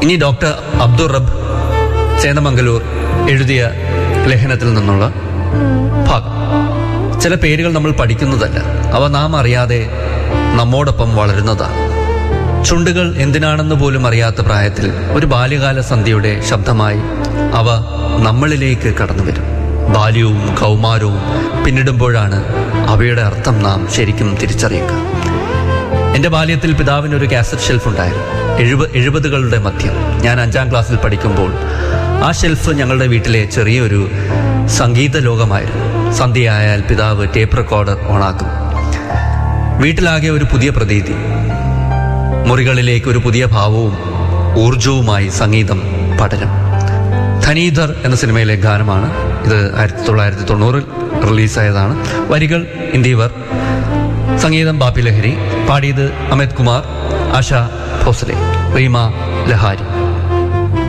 ഇനി ഡോക്ടർ അബ്ദുൾ റബ് ചേന്നമംഗലൂർ എഴുതിയ ലേഖനത്തിൽ നിന്നുള്ള ഭാഗം ചില പേരുകൾ നമ്മൾ പഠിക്കുന്നതല്ല അവ നാം അറിയാതെ നമ്മോടൊപ്പം വളരുന്നതാണ് ചുണ്ടുകൾ എന്തിനാണെന്ന് പോലും അറിയാത്ത പ്രായത്തിൽ ഒരു ബാല്യകാല സന്ധ്യയുടെ ശബ്ദമായി അവ നമ്മളിലേക്ക് കടന്നു വരും ബാല്യവും കൗമാരവും പിന്നിടുമ്പോഴാണ് അവയുടെ അർത്ഥം നാം ശരിക്കും തിരിച്ചറിയുക എൻ്റെ ബാല്യത്തിൽ പിതാവിന് ഒരു കാസറ്റ് ഷെൽഫ് ഉണ്ടായിരുന്നു എഴുപ എഴുപതുകളുടെ മധ്യം ഞാൻ അഞ്ചാം ക്ലാസ്സിൽ പഠിക്കുമ്പോൾ ആ ഷെൽഫ് ഞങ്ങളുടെ വീട്ടിലെ ചെറിയൊരു സംഗീത ലോകമായിരുന്നു സന്ധ്യയായാൽ പിതാവ് ടേപ്പ് റെക്കോർഡർ ഓണാക്കും വീട്ടിലാകെ ഒരു പുതിയ പ്രതീതി മുറികളിലേക്ക് ഒരു പുതിയ ഭാവവും ഊർജവുമായി സംഗീതം പഠനം ധനീധർ എന്ന സിനിമയിലെ ഗാനമാണ് ഇത് ആയിരത്തി തൊള്ളായിരത്തി തൊണ്ണൂറിൽ റിലീസായതാണ് വരികൾ ഇന്ദീവർ സംഗീതം ബാപ്പി ലഹരി പാടിയത് അമിത് കുമാർ ആശ ഭോസലെ റീമ ലഹാരി